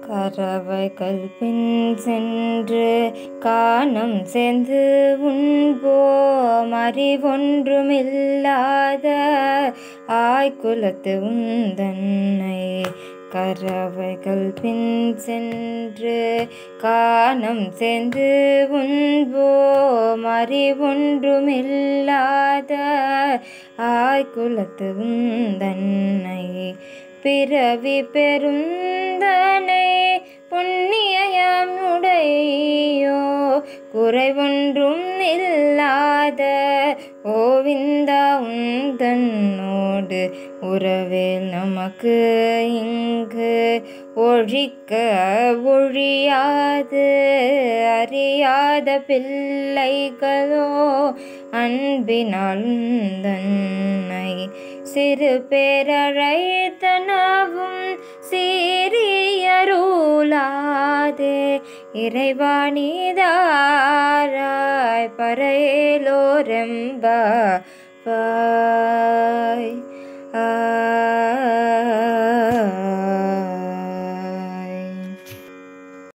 கறவைகள் பின் சென்று காணம் சேர்ந்து உண்போம் அறிவொன்றுமில்லாத ஆய்குலத்து உந்தன்னை கறவைகள் பின் சென்று காணம் சேர்ந்து உண்போம் அறிவொன்றுமில்லாத ஆய்குலத்து உந்தன்னை பிறவி பெருந்தனை புண்ணியம் உடையோ குறைவொன்றும் இல்லாத கோவிந்தா உந்தன்னோடு உறவேல் நமக்கு இங்கு ஒழிக்க ஒழியாது அறியாத பிள்ளைகளோ அன்பினால் உந்தன்னை சிறு பேரழைத்தனவும் சீரியருளாதே இறைவாணிதாராய் பறையலோரெம்ப பாய் ஆ